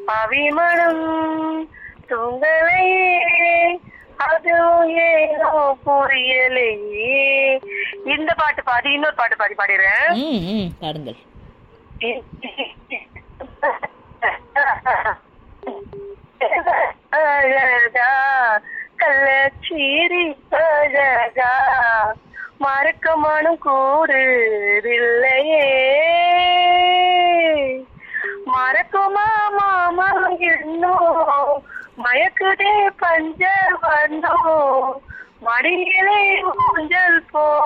அவிமனம் தூங்கலையே அதுவும் ஏனோ புரியலையே இந்த பாட்டு பாடி இன்னொரு பாட்டு பாடி பாடிடுறேன் ம் ம் பாடுங்கள் அழகா கள்ளச்சீரி அழகா மறக்க மனம் கூடுதில்லையே மறக்குமா மாமா இன்னும் மயக்குதே பஞ்ச வண்ணம் மடியிலே ஊஞ்சல் போ